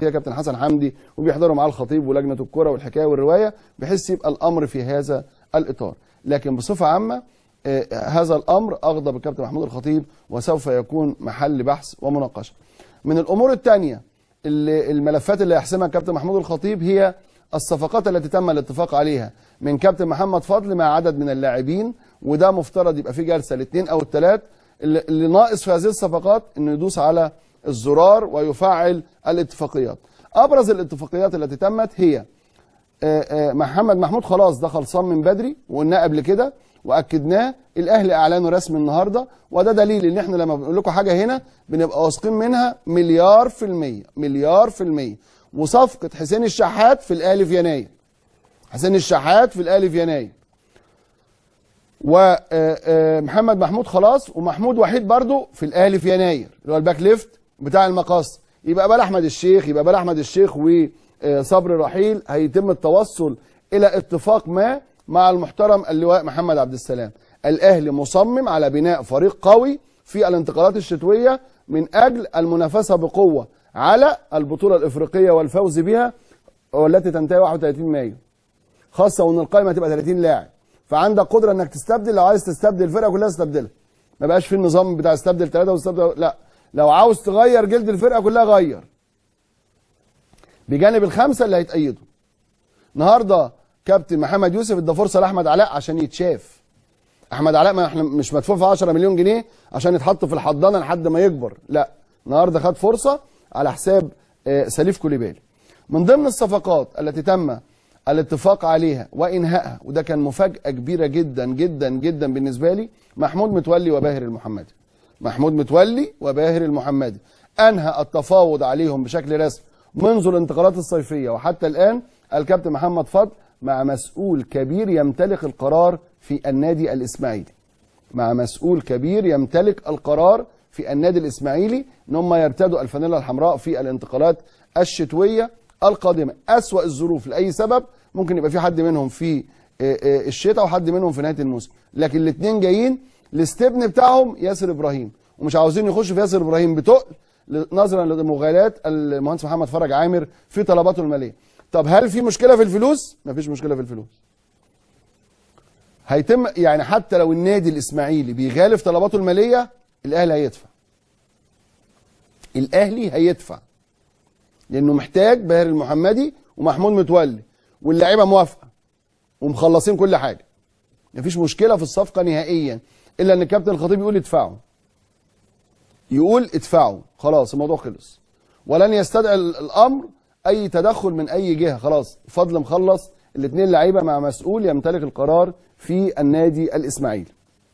كده كابتن حسن حمدي وبيحضروا معاه الخطيب ولجنه الكره والحكايه والروايه بحيث يبقى الامر في هذا الاطار لكن بصفه عامه آه، هذا الامر اغضب الكابتن محمود الخطيب وسوف يكون محل بحث ومناقشه من الامور الثانيه اللي الملفات اللي يحسمها الكابتن محمود الخطيب هي الصفقات التي تم الاتفاق عليها من كابتن محمد فضل مع عدد من اللاعبين وده مفترض يبقى في جلسه الاثنين او الثلاث اللي اللي ناقص في هذه الصفقات انه يدوس على الزرار ويفعل الاتفاقيات ابرز الاتفاقيات التي تمت هي آه، آه، محمد محمود خلاص ده خلصان من بدري وقلناه قبل كده واكدناه الاهلي اعلانه رسمي النهارده وده دليل ان احنا لما بنقول لكم حاجه هنا بنبقى واثقين منها مليار في الميه مليار في الميه وصفقه حسين الشحات في الاهلي في يناير حسين الشحات في الاهلي في يناير ومحمد محمود خلاص ومحمود وحيد برضو في الاهلي في يناير اللي هو الباك ليفت بتاع المقص يبقى بال احمد الشيخ يبقى بال احمد الشيخ وصبري رحيل هيتم التوصل الى اتفاق ما مع المحترم اللواء محمد عبد السلام الاهلي مصمم على بناء فريق قوي في الانتقالات الشتويه من اجل المنافسه بقوه على البطوله الافريقيه والفوز بها والتي تنتهي 31 مايو خاصه وان القائمه هتبقى 30 لاعب فعندك قدره انك تستبدل لو عايز تستبدل الفرقه كلها استبدلها ما بقاش في النظام بتاع استبدل ثلاثه واستبدل لا لو عاوز تغير جلد الفرقه كلها غير بجانب الخمسه اللي هيتأيدوا النهارده كابتن محمد يوسف ادى فرصه لاحمد علاء عشان يتشاف احمد علاء ما احنا مش مدفوع في 10 مليون جنيه عشان يتحط في الحضانه لحد ما يكبر لا النهارده خد فرصه على حساب آه، سليف كوليبالي من ضمن الصفقات التي تم الاتفاق عليها وانهائها وده كان مفاجاه كبيره جدا جدا جدا بالنسبه لي محمود متولي وباهر المحمدي محمود متولي وباهر المحمدي انهى التفاوض عليهم بشكل رسمي منذ الانتقالات الصيفيه وحتى الان الكابتن محمد فضل مع مسؤول كبير يمتلك القرار في النادي الاسماعيلي مع مسؤول كبير يمتلك القرار في النادي الاسماعيلي ان هم يرتدوا الفانيلا الحمراء في الانتقالات الشتويه القادمه اسوا الظروف لاي سبب ممكن يبقى في حد منهم في آه، آه، الشتاء وحد منهم في نهايه الموسم لكن الاثنين جايين الاستبن بتاعهم ياسر ابراهيم ومش عاوزين يخشوا في ياسر ابراهيم بتقل نظرا لمغالاه المهندس محمد فرج عامر في طلباته الماليه طب هل في مشكله في الفلوس مفيش مشكله في الفلوس هيتم يعني حتى لو النادي الاسماعيلي بيغالف طلباته الماليه الاهلي هيدفع الاهلي هيدفع لانه محتاج باهر المحمدي ومحمود متولي واللعيبه موافقه ومخلصين كل حاجه مفيش مشكله في الصفقه نهائيا الا ان الكابتن الخطيب يقول ادفعوا يقول ادفعوا خلاص الموضوع خلص ولن يستدعي ال- الامر اي تدخل من اي جهه خلاص فضل مخلص الاثنين لعيبه مع مسؤول يمتلك القرار في النادي الاسماعيلي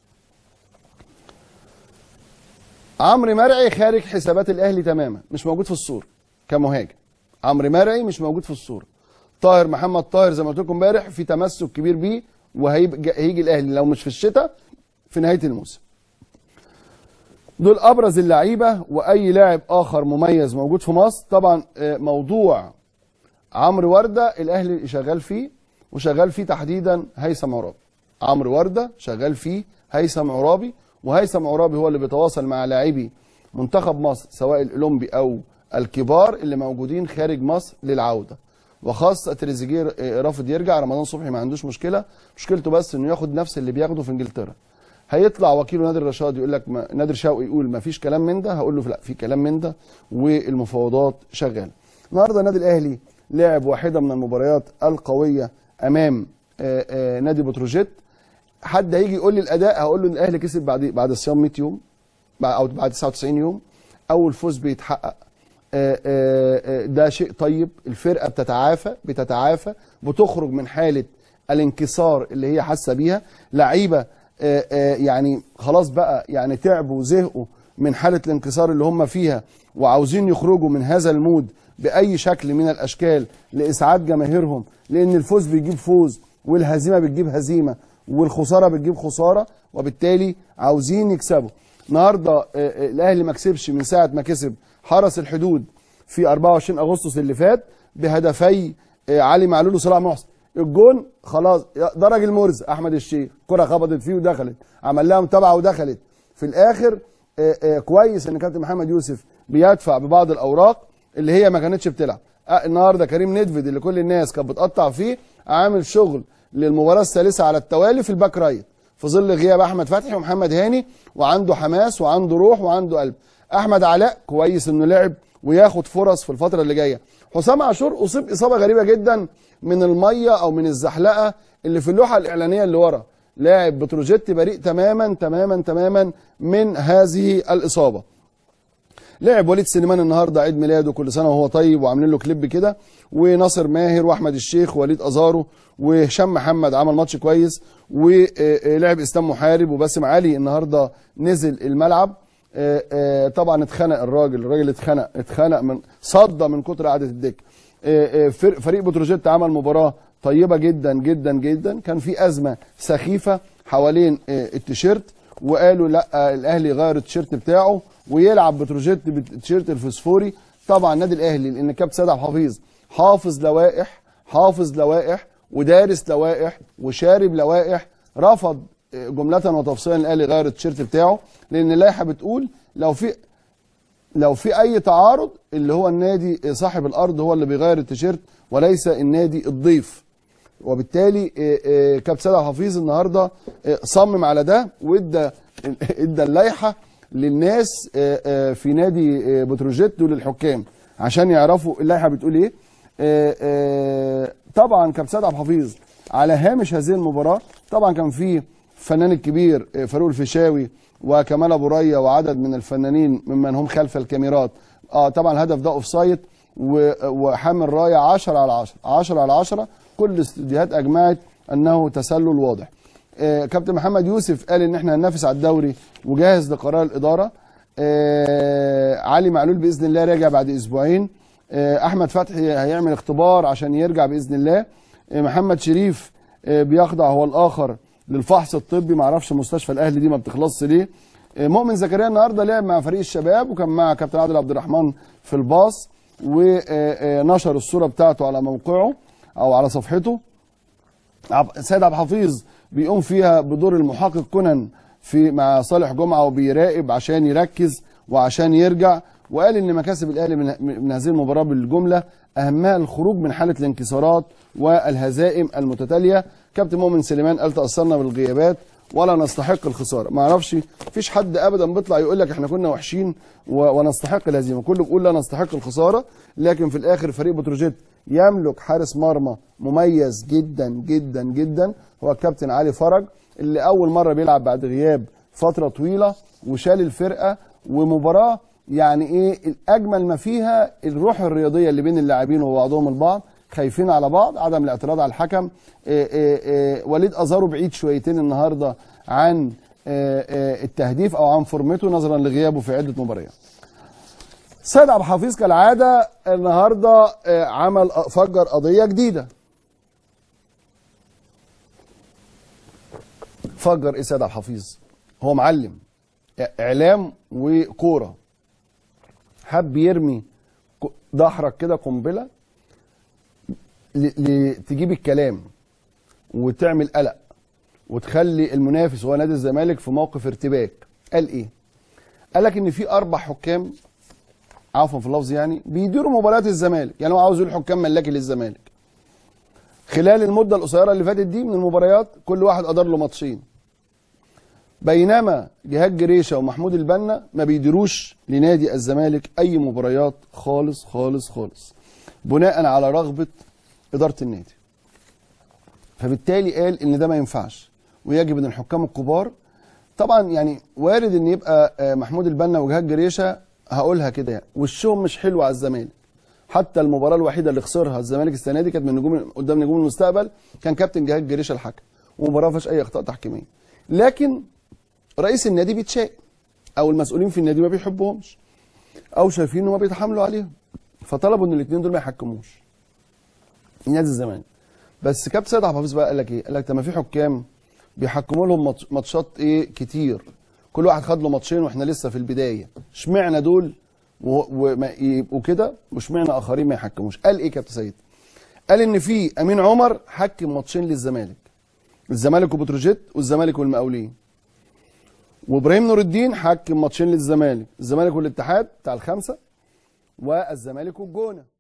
عمرو مرعي خارج حسابات الاهلي تماما مش موجود في الصوره كمهاجم عمرو مرعي مش موجود في الصوره طاهر محمد طاهر زي ما قلت لكم امبارح في تمسك كبير بيه وهيجي هيجي الاهلي لو مش في الشتاء في نهايه الموسم دول ابرز اللعيبه واي لاعب اخر مميز موجود في مصر طبعا آه، موضوع عمرو ورده الاهلي شغال فيه وشغال فيه تحديدا هيثم عرابي عمرو ورده شغال فيه هيثم عرابي وهيثم عرابي هو اللي بيتواصل مع لاعبي منتخب مصر سواء الاولمبي او الكبار اللي موجودين خارج مصر للعوده وخاصه تريزيجيه آه، رافض يرجع رمضان صبحي ما عندوش مشكله مشكلته بس انه ياخد نفس اللي بياخده في انجلترا هيطلع وكيله نادر رشاد يقول لك ما نادر شوقي يقول ما فيش كلام من ده هقول له لا في كلام من ده والمفاوضات شغاله النهارده النادي الاهلي لعب واحده من المباريات القويه امام آه، آه، نادي بتروجيت حد هيجي يقول لي الاداء هقول له ان الاهلي كسب بعد بعد صيام 100 يوم بعد- او بعد 99 يوم اول فوز بيتحقق آه، آه، آه، ده شيء طيب الفرقه بتتعافى بتتعافى بتخرج من حاله الانكسار اللي هي حاسه بيها لعيبه آه، آه، يعني خلاص بقى يعني تعبوا وزهقوا من حاله الانكسار اللي هم فيها وعاوزين يخرجوا من هذا المود باي شكل من الاشكال لاسعاد جماهيرهم لان الفوز بيجيب فوز والهزيمه بتجيب هزيمه والخساره بتجيب خساره وبالتالي عاوزين يكسبوا النهارده آه، آه، الاهلي ما كسبش من ساعه ما كسب حرس الحدود في 24 اغسطس اللي فات بهدفي آه، علي معلول وصلاح محسن الجون خلاص درج المرز احمد الشيخ كره خبطت فيه ودخلت عمل لها متابعه ودخلت في الاخر آه، آه، كويس ان كابتن محمد يوسف بيدفع ببعض الاوراق اللي هي ما كانتش بتلعب آه، النهارده كريم ندفد اللي كل الناس كانت بتقطع فيه عامل شغل للمباراه الثالثه على التوالي في الباك رايت في ظل غياب احمد فتحي ومحمد هاني وعنده حماس وعنده روح وعنده قلب احمد علاء كويس انه لعب وياخد فرص في الفتره اللي جايه حسام عاشور اصيب اصابه غريبه جدا من الميه او من الزحلقه اللي في اللوحه الاعلانيه اللي ورا لاعب بتروجيت بريء تماما تماما تماما من هذه الاصابه لعب وليد سليمان النهارده عيد ميلاده كل سنه وهو طيب وعاملين له كليب كده وناصر ماهر واحمد الشيخ ووليد ازارو وهشام محمد عمل ماتش كويس ولعب اسلام محارب وباسم علي النهارده نزل الملعب آه، آه، طبعا اتخنق الراجل الراجل اتخنق اتخنق من صدى من كتر قعده الدك آه، آه، فر- فريق بتروجيت عمل مباراه طيبه جدا جدا جدا كان في ازمه سخيفه حوالين آه، التيشيرت وقالوا لا آه، الاهلي يغير التيشيرت بتاعه ويلعب بتروجيت بالتيشيرت الفسفوري طبعا النادي الاهلي لان كابتن سيد عبد الحفيظ حافظ لوائح حافظ لوائح ودارس لوائح وشارب لوائح رفض آه، جمله وتفصيلا الاهلي يغير التيشيرت بتاعه لان اللائحه بتقول لو في لو في اي تعارض اللي هو النادي صاحب الارض هو اللي بيغير التيشيرت وليس النادي الضيف وبالتالي آه، آه، كابتن سيد عبد الحفيظ النهارده آه، صمم على ده وادى ادى اللائحه للناس آه، آه، في نادي آه، بتروجيت وللحكام عشان يعرفوا اللائحه بتقول ايه آه، آه، طبعا كابتن سيد عبد الحفيظ على هامش هذه المباراه طبعا كان في الفنان الكبير آه، فاروق الفيشاوي وكمال ابو ريا وعدد من الفنانين ممن هم خلف الكاميرات اه طبعا الهدف ده اوف سايد و- وحامل رايه 10 على 10 10 على 10 كل الاستوديوهات اجمعت انه تسلل واضح آه كابتن محمد يوسف قال ان احنا هننافس على الدوري وجاهز لقرار الاداره آه علي معلول باذن الله راجع بعد اسبوعين آه احمد فتحي هيعمل اختبار عشان يرجع باذن الله آه محمد شريف آه بيخضع هو الاخر للفحص الطبي معرفش مستشفى الاهلي دي ما بتخلصش ليه آه، مؤمن زكريا النهارده لعب مع فريق الشباب وكان مع كابتن عادل عبد الرحمن في الباص ونشر الصوره بتاعته على موقعه او على صفحته عب- سيد عبد الحفيظ بيقوم فيها بدور المحقق كونان في مع صالح جمعه وبيراقب عشان يركز وعشان يرجع وقال ان مكاسب الاهلي من, من هذه المباراه بالجمله اهمها الخروج من حاله الانكسارات والهزائم المتتاليه كابتن مؤمن سليمان قال تاثرنا بالغيابات ولا نستحق الخساره ما اعرفش فيش حد ابدا بيطلع يقول لك احنا كنا وحشين و- ونستحق الهزيمه كله بيقول لا نستحق الخساره لكن في الاخر فريق بتروجيت يملك حارس مرمى مميز جدا جدا جدا هو الكابتن علي فرج اللي اول مره بيلعب بعد غياب فتره طويله وشال الفرقه ومباراه يعني ايه الاجمل ما فيها الروح الرياضيه اللي بين اللاعبين وبعضهم البعض خايفين على بعض عدم الاعتراض على الحكم إيه إيه إيه وليد ازارو بعيد شويتين النهارده عن إيه إيه التهديف او عن فورمته نظرا لغيابه في عده مباريات سيد عبد الحفيظ كالعاده النهارده آه، عمل فجر قضيه جديده فجر ايه سيد عبد الحفيظ هو معلم اعلام وكوره حب يرمي ك- ضحرك كده قنبله ل- ل- تجيب الكلام وتعمل قلق وتخلي المنافس هو نادي الزمالك في موقف ارتباك قال ايه قال لك ان في اربع حكام عفوا في اللفظ يعني بيديروا مباريات الزمالك يعني هو عاوز يقول حكام ملاكي للزمالك خلال المده القصيره اللي فاتت دي من المباريات كل واحد ادار له ماتشين بينما جهاد جريشه ومحمود البنا ما بيديروش لنادي الزمالك اي مباريات خالص خالص خالص بناء على رغبه اداره النادي فبالتالي قال ان ده ما ينفعش ويجب ان الحكام الكبار طبعا يعني وارد ان يبقى آه، محمود البنا وجهاد جريشه هقولها كده يعني وشهم مش حلو على الزمالك حتى المباراه الوحيده اللي خسرها الزمالك السنه دي كانت من نجوم قدام نجوم المستقبل كان كابتن جهاد جريشه الحكم ومباراه ما فيهاش اي اخطاء تحكيميه لكن رئيس النادي بيتشاق او المسؤولين في النادي ما بيحبوهمش او شايفين انه ما بيتحاملوا عليهم فطلبوا ان الاثنين دول ما يحكموش نادي الزمالك بس كابتن سيد عبد الحفيظ بقى قال لك ايه؟ قال لك طب ما في حكام بيحكموا لهم ماتش- ماتشات ايه كتير كل واحد خد له ماتشين واحنا لسه في البدايه اشمعنى دول و- وما يبقوا كده واشمعنى اخرين ما يحكموش قال ايه كابتن سيد قال ان في امين عمر حكم ماتشين للزمالك الزمالك وبتروجيت والزمالك والمقاولين وابراهيم نور الدين حكم ماتشين للزمالك الزمالك والاتحاد بتاع الخمسه والزمالك والجونه